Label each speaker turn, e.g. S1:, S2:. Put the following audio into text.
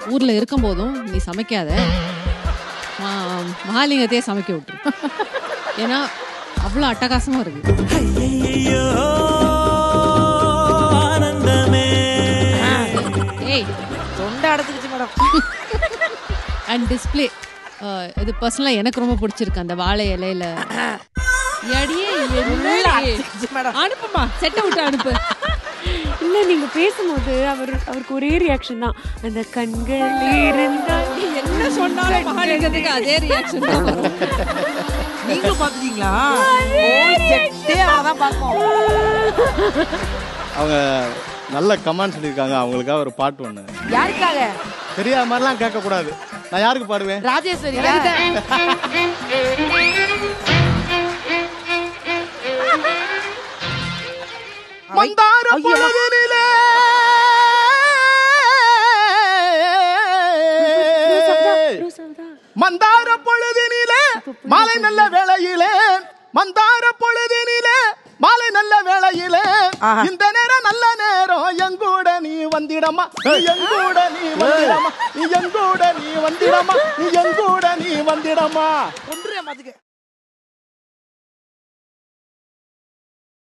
S1: ஊர்ல இருக்கும் போதும் நீ சமைக்காத மா- மகாலிங்கத்தையே சமைக்க விட்டுரு ஏன்னா அவ்வளோ அட்டகாசமா இருக்கு
S2: ஐயையோ, ஆனந்தமே
S1: ஏய்
S3: தொண்டை அடைச்சிக்கிச்சு மேடம்
S1: அண்ட் டிஸ்பிளே இது பர்சனலாக எனக்கு ரொம்ப பிடிச்சிருக்கு அந்த வாழை இலையில எடியே
S3: நல்லா அடைச்சிக்கிச்சு மேடம்
S1: அனுப்புமா செட்டை விட்டு அனுப்பு
S4: இல்ல நீங்க பேசும்போது அவர் அவருக்கு ஒரே ரியாக்ஷன் தான் அந்த கண்கள் இருந்தால்
S1: என்ன சொன்னாலும் மகாலிங்கத்துக்கு அதே ரியாக்ஷன் தான் வரும்
S3: நீங்களும் பாத்துட்டீங்களா செட்டே அதான் பார்ப்போம்
S5: அவங்க நல்ல கமெண்ட் சொல்லியிருக்காங்க அவங்களுக்காக ஒரு பாட்டு ஒன்று
S3: யாருக்காக
S5: தெரியாத மாதிரிலாம் கேட்கக்கூடாது நான் யாருக்கு பாடுவேன்
S3: ராஜேஸ்வரி
S5: மந்தார
S3: ஐயோ.
S5: பொழுதினிலே மந்தார பொழுதினிலே மாலை நல்ல வேளையிலே மந்தார பொழுதினிலே மாலை நல்ல வேளையிலே
S3: ஆஹா.
S5: இந்த நேரம் நல்ல நேரம் எங்கூட நீ வந்திடமா நீ எங்கூட நீ வந்திடமா நீ எங்கூட நீ வந்திடமா நீ எங்கூட நீ வந்திடமா
S3: ஒன்றிய மதுக்கு